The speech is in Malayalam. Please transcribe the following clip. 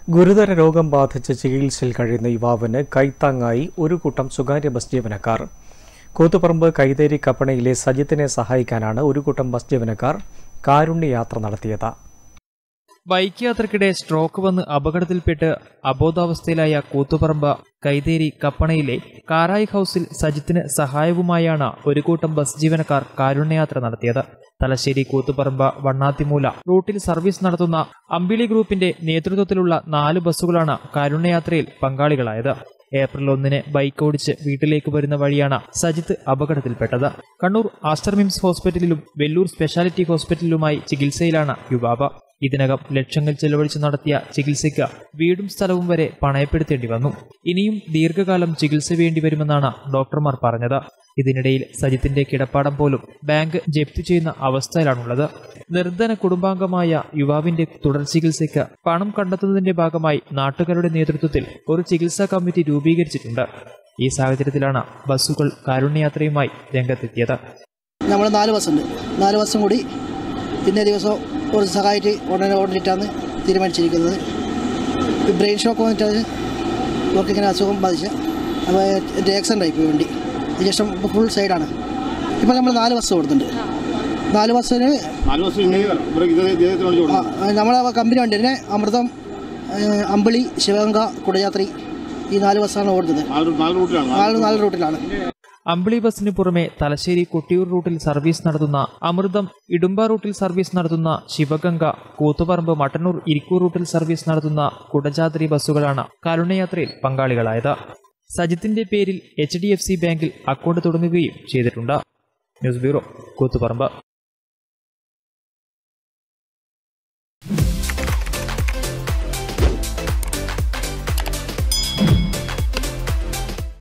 ഗുരുതര രോഗം ബാധിച്ച് ചികിത്സയിൽ കഴിയുന്ന യുവാവിന് കൈത്താങ്ങായി ഒരു കൂട്ടം സ്വകാര്യ ബസ് ജീവനക്കാർ കൂത്തുപറമ്പ് കൈതേരി കപ്പണയിലെ സജിത്തിനെ സഹായിക്കാനാണ് ഒരു കൂട്ടം ബസ് ജീവനക്കാർ കാരുണ്യയാത്ര നടത്തിയത് ബൈക്ക് യാത്രക്കിടെ സ്ട്രോക്ക് വന്ന് അപകടത്തിൽപ്പെട്ട് അബോധാവസ്ഥയിലായ കൂത്തുപറമ്പ് കൈതേരി കപ്പണയിലെ കാരായി ഹൌസിൽ സജിത്തിന് സഹായവുമായാണ് ഒരു കൂട്ടം ബസ് ജീവനക്കാർ കാരുണ്യയാത്ര നടത്തിയത് തലശ്ശേരി കൂത്തുപറമ്പ് വണ്ണാത്തിമൂല റൂട്ടിൽ സർവീസ് നടത്തുന്ന അമ്പിളി ഗ്രൂപ്പിന്റെ നേതൃത്വത്തിലുള്ള നാല് ബസ്സുകളാണ് കാരുണ്യയാത്രയിൽ പങ്കാളികളായത് ഏപ്രിൽ ഒന്നിന് ബൈക്ക് ഓടിച്ച് വീട്ടിലേക്ക് വരുന്ന വഴിയാണ് സജിത്ത് അപകടത്തിൽപ്പെട്ടത് കണ്ണൂർ ആസ്റ്റർ മിംസ് ഹോസ്പിറ്റലിലും വെല്ലൂർ സ്പെഷ്യാലിറ്റി ഹോസ്പിറ്റലിലുമായി ചികിത്സയിലാണ് യുവാവ് ഇതിനകം ലക്ഷങ്ങൾ ചെലവഴിച്ച് നടത്തിയ ചികിത്സയ്ക്ക് വീടും സ്ഥലവും വരെ പണയപ്പെടുത്തേണ്ടി വന്നു ഇനിയും ദീർഘകാലം ചികിത്സ വേണ്ടിവരുമെന്നാണ് ഡോക്ടർമാർ പറഞ്ഞത് ഇതിനിടയിൽ സജിത്തിന്റെ കിടപ്പാടം പോലും ബാങ്ക് ജപ്തി ചെയ്യുന്ന അവസ്ഥയിലാണുള്ളത് നിർധന കുടുംബാംഗമായ യുവാവിന്റെ തുടർ ചികിത്സയ്ക്ക് പണം കണ്ടെത്തുന്നതിന്റെ ഭാഗമായി നാട്ടുകാരുടെ നേതൃത്വത്തിൽ ഒരു ചികിത്സാ കമ്മിറ്റി രൂപീകരിച്ചിട്ടുണ്ട് ഈ സാഹചര്യത്തിലാണ് ബസ്സുകൾ കാരുണ്യയാത്രയുമായി രംഗത്തെത്തിയത് നമ്മൾ നാല് ബസ്സുണ്ട് നാല് ബസ്സും കൂടി ഇന്നേ ദിവസം ഒരു സഹായിട്ട് ഉടനെ ഓടിയിട്ടാണ് തീരുമാനിച്ചിരിക്കുന്നത് ഈ ബ്രെയിൻ ഷോക്ക് വന്നിട്ട് ഇവർക്ക് ഇങ്ങനെ അസുഖം ബാധിച്ച് അപ്പോൾ എൻ്റെ ആക്സിഡൻ്റ് ആയിപ്പോയി വണ്ടി ശേഷം ഫുൾ സൈഡാണ് ഇപ്പോൾ നമ്മൾ നാല് ബസ് കൊടുത്തിട്ടുണ്ട് നാല് ബസ്സിന് നാല് ദിവസം ഇങ്ങനെ ഇവിടെ ഇത് ഇദ്ദേഹത്തിനോട് ചോദിച്ചു ആ, നമ്മളെ കമ്പനി വണ്ടി തന്നെ അമൃതം ഏ, അമ്പിളി ശിവഗംഗ കുടയാത്രി ഈ നാല് ബസ്സാണ് ഓടുന്നത് നാല് നാല് റൂട്ടിലാണ് നാല് നാല് റൂട്ടിലാണ് അമ്പിളി ബസിന് പുറമെ തലശ്ശേരി കൊട്ടിയൂർ റൂട്ടിൽ സർവീസ് നടത്തുന്ന അമൃതം ഇടുമ്പ റൂട്ടിൽ സർവീസ് നടത്തുന്ന ശിവഗംഗ കൂത്തുപറമ്പ് മട്ടന്നൂർ ഇരിക്കൂർ റൂട്ടിൽ സർവീസ് നടത്തുന്ന കുടജാദ്രി ബസ്സുകളാണ് കാരുണ്യയാത്രയിൽ പങ്കാളികളായത് സജിത്തിന്റെ പേരിൽ എച്ച് ഡി എഫ് സി ബാങ്കിൽ അക്കൗണ്ട് തുടങ്ങുകയും ചെയ്തിട്ടുണ്ട് ന്യൂസ് ബ്യൂറോ കൂത്തുപറമ്പ്